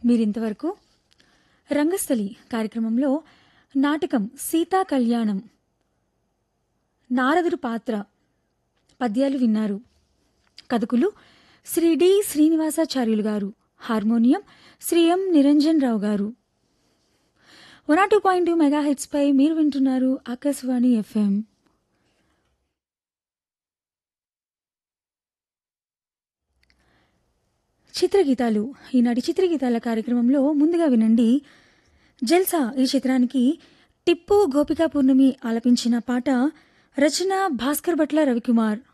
మీరింతవరకు రంగస్థలి కార్యక్రమంలో నాటకం సీతా కళ్యాణం నారదుడు పాత్ర పద్యాలు విన్నారు కథకులు Shri D Srinivasacharyulu garu harmonium Shri M Niranjan Rao garu one two point two mega పై మీరు వింటున్నారు ఆకాశవాణి ఎఫ్ఎం చిత్రగీతాలు ఈనాటి చిత్రగీతాల కార్యక్రమంలో ముందుగా వినండి జల్సా ఈ చిత్రానికి టిప్పు గోపికా పూర్ణమి ఆలపించిన పాట రచన భాస్కర్ భట్ల రవికుమార్